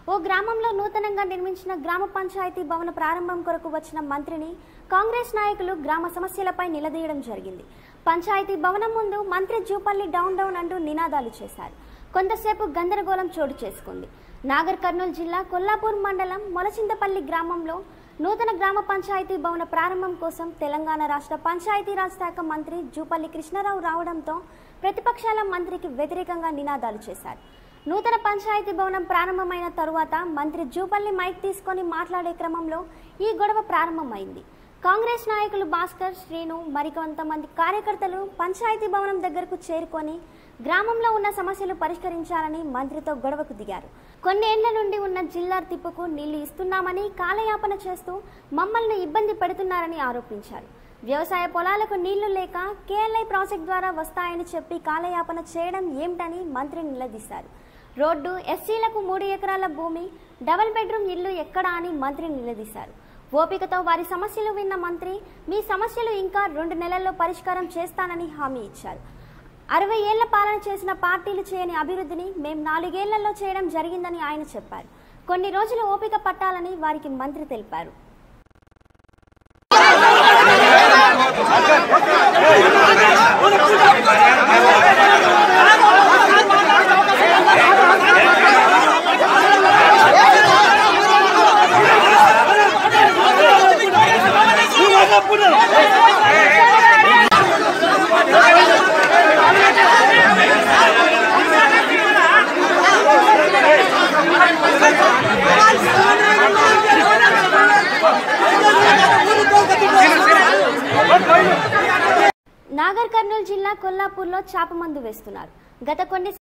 ఓ గ్రామంలో నూతనంగా నిర్మించిన గ్రామ పంచాయతీ భవన ప్రారంభం కొరకు వచ్చిన మంత్రిని కాంగ్రెస్ నాయకులు గ్రామ సమస్యలపై నిలదీయడం జరిగింది పంచాయతీ భవనం ముందు మంత్రి జూపల్లి డౌన్ డౌన్ అంటూ నినాదాలు చేశారు కొంతసేపు గందరగోళం చోటు చేసుకుంది నాగర్ కర్నూలు జిల్లా కొల్లాపూర్ మండలం మొలచింతపల్లి గ్రామంలో నూతన గ్రామ పంచాయతీ భవన ప్రారంభం కోసం తెలంగాణ రాష్ట్ర పంచాయతీరాజ్ శాఖ మంత్రి జూపల్లి కృష్ణారావు రావడంతో ప్రతిపక్షాల మంత్రికి వ్యతిరేకంగా నినాదాలు చేశారు నూతన పంచాయతీ భవనం ప్రారంభమైన తరువాత మంత్రి జూపల్లి మైక్ తీసుకొని మాట్లాడే క్రమంలో ఈ గొడవ ప్రారంభమైంది కాంగ్రెస్ నాయకులు భాస్కర్ శ్రీను మరికొంతమంది కార్యకర్తలు పంచాయతీ భవనం దగ్గరకు చేరుకొని గ్రామంలో ఉన్న సమస్యలు పరిష్కరించాలని మంత్రితో గొడవకు దిగారు కొన్నేళ్ల నుండి ఉన్న జిల్లా తిప్పుకు నీళ్లు ఇస్తున్నామని కాలయాపన చేస్తూ మమ్మల్ని ఇబ్బంది పెడుతున్నారని ఆరోపించారు వ్యవసాయ పొలాలకు నీళ్లు లేక కేఎల్ఐ ప్రాజెక్ట్ ద్వారా వస్తాయని చెప్పి కాలయాపన చేయడం ఏమిటని మంత్రి నిలదీశారు రోడ్డు ఎస్సీలకు మూడు ఎకరాల భూమి డబుల్ బెడ్రూమ్ ఇల్లు ఎక్కడా అని మంత్రి నిలదీశారు ఓపికతో వారి సమస్యలు విన్న మంత్రి మీ సమస్యలు ఇంకా రెండు నెలల్లో పరిష్కారం చేస్తానని హామీ ఇచ్చారు అరవై ఏళ్ల పాలన చేసిన పార్టీలు చేయని అభివృద్ధిని మేం నాలుగేళ్లలో చేయడం జరిగిందని ఆయన చెప్పారు కొన్ని రోజులు ఓపిక పట్టాలని వారికి మంత్రి తెలిపారు నాగర్ కర్నూలు జిల్లా కొల్లాపూర్లో చాప మందు వేస్తున్నారు గత కొన్ని